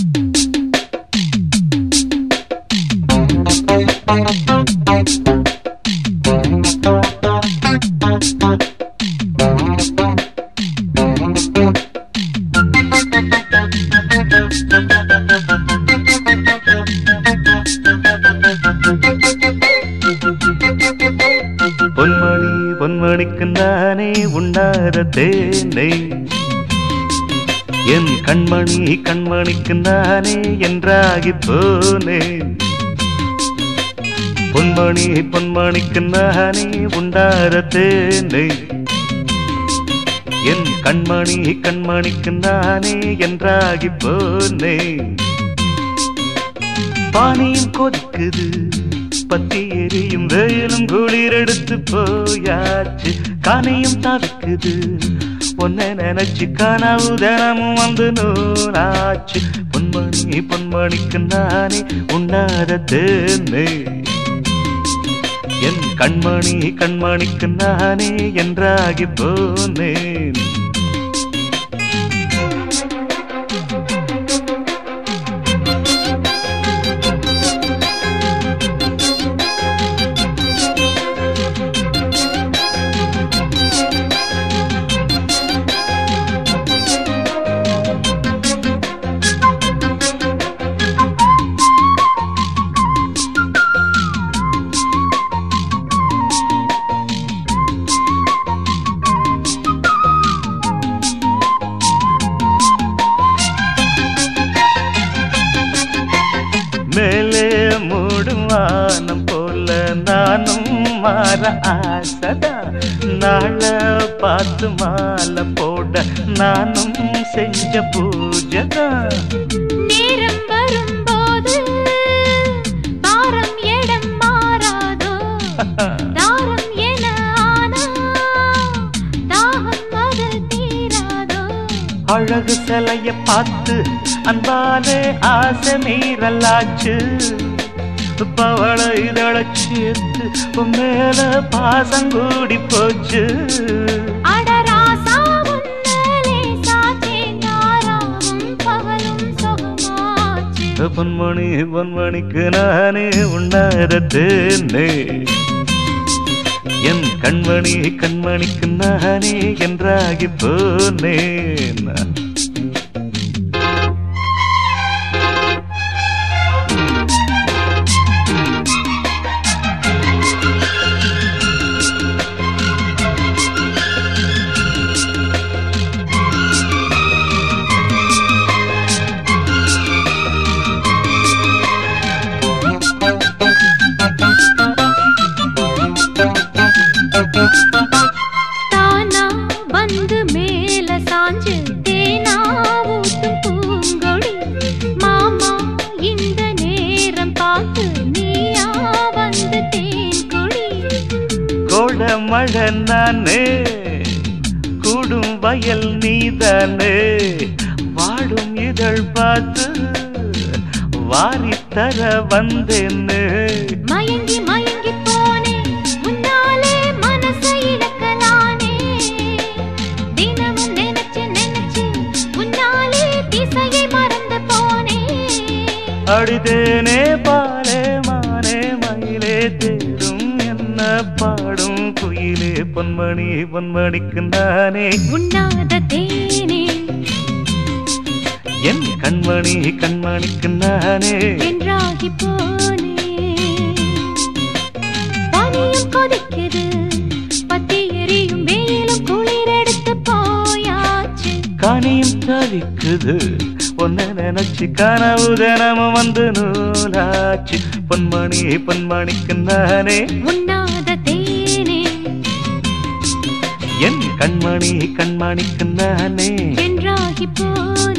பொன்மணி பொன்மணிக்கு நானே உண்ணாத தேனை என் கண்மணி கண்மணிக்கு நானே என்றாகி போனேன் பொன்மணி பொன்மணிக்கு நானே உண்டாத தேனை என் கண்மணி கண்மணிக்கு நானே என்றாகி போனேன் பானியும் கொதிக்குது பத்தி எரியும் வெயிலும் குளிர் எடுத்து போயாச்சு கானையும் தவிக்குது உன்னை நினைச்சு கனவு தினமும் வந்து நூலாச்சு பொன்மணி பொன்மணிக்கு நானே உண்ணாத தேனே என் கண்மணி கண்மணிக்கு நானே என்றாகி போனேன் மேலே மூடும் வானம் போல நானும் மாற ஆசதா நாள பார்த்து மாலை போட நானும் செஞ்ச பூஜைதான் நேரம் வரும்போது பாரம் இடம் மாறாதோ தாரம் என ஆனா தாகம் அது தீராதோ அழகு சிலைய பார்த்து அன்பாலே ஆசை மீறலாச்சு பவள இதழ சேர்த்து உன் மேல பாசம் கூடி போச்சு அடராசா உன்னலே சாச்சே நாராவும் பகலும் சுகமாச்சு பொன்மணி பொன்மணிக்கு நானே உண்ணாத தேனே என் கண்மணி கண்மணிக்கு நானே என்றாகி போனேன் தானா வந்து மேல சாஞ்சு தேனா ஊத்தும் பூங்கொடி மாமா இந்த நேரம் பார்த்து நீயா வந்து தேன் கொடி கோட மழை நானே கூடும் வயல் நீதானே வாடும் இதழ் பார்த்து வாரி தர வந்தேன்னு மயங்கி மயங்கி போனேன் முன்னாலே மனசை இழக்கலானே தினமும் நினைச்சு நினைச்சு முன்னாலே திசையை மறந்து போனேன் அடிதேனே பாலே மானே மயிலே தேரும் என்ன பாடும் குயிலே பொன்மணி பொன்மணிக்கு நானே உண்ணாத தேனே என் கண்மணி கண்மணிக்கு நானே என்றாகி போனே பனியும் கொதிக்குது பத்தி எரியும் வெயிலும் குளிர் எடுத்து போயாச்சு காணியும் தவிக்குது பொன்ன நினைச்சு கனவு தினமும் வந்து நூலாச்சு பொன்மணி பொன்மணிக்கு நானே உண்ணாத தேனே என் கண்மணி கண்மணிக்கு நானே என்றாகி போனே